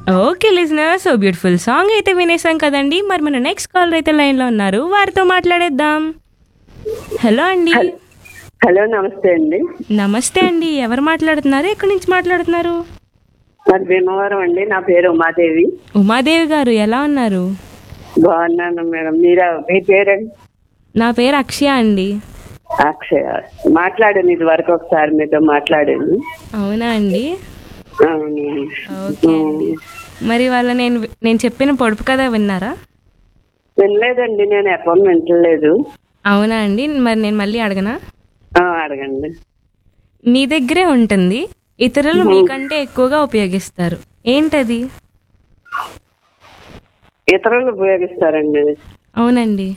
Okay listener so beautiful song అయితే వినేసాం కదండి మరి మన నెక్స్ట్ కాల్ అయితే లైన్ లో ఉన్నారు వారితో మాట్లాడేద్దాం హలో అండి హలో నమస్తే అండి నమస్తే అండి ఎవరు మాట్లాడుతున్నారు ఎక్కడి నుంచి మాట్లాడుతున్నారు మరి భీమవరం అండి నా పేరు ఉమాదేవి ఉమాదేవి గారు ఎలా ఉన్నారు బాగున్నాను మేడం మీరా మీ పేరండి నా పేరు అక్షయ అండి అక్షయ మాట్లాడాను ఇది వరకు ఒకసారి మీతో మాట్లాడాను అవునా అండి అవును. ఓకే అండి మరి వాళ్ళ నేను నేను చెప్పిన పొడుపు కథ విన్నారా వినలేదండి నేను ఎప్పుడు వింటలేదు అవునా అండి మరి నేను మళ్ళీ అడగనా ఆ, అడగండి మీ దగ్గరే ఉంటుంది ఇతరులు మీకంటే ఎక్కువగా ఉపయోగిస్తారు ఏంటది ఇతరులు ఉపయోగిస్తారండి అవునండి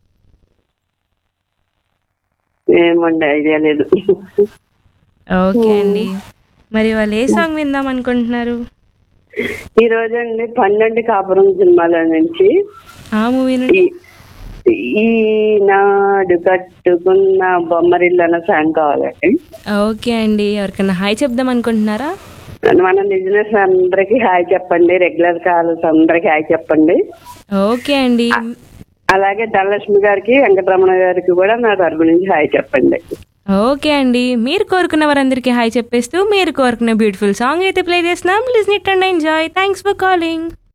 ఏమండి ఐడియా లేదు ఓకే అండి మరి వాళ్ళు ఏ సాంగ్ విందాం అనుకుంటున్నారు ఈ రోజు అండి పన్నెండు కాపురం సినిమాలో నుంచి ఆ మూవీ నుండి ఈ ఈనాడు కట్టుకున్న బొమ్మరిల్లు అన్న సాంగ్ కావాలండి ఓకే అండి ఎవరికైనా హాయ్ చెప్దాం అనుకుంటున్నారా మన బిజినెస్ అందరికి హాయ్ చెప్పండి రెగ్యులర్ కాల్స్ అందరికి హాయ్ చెప్పండి ఓకే అండి అలాగే ధనలక్ష్మి గారికి వెంకటరమణ గారికి కూడా నా తరపు నుంచి హాయ్ చెప్పండి ఓకే అండి మీరు కోరుకున్న వారందరికీ హాయ్ చెప్పేస్తూ మీరు కోరుకున్న బ్యూటిఫుల్ సాంగ్ అయితే ప్లే చేస్తున్నాం listen it and enjoy thanks for calling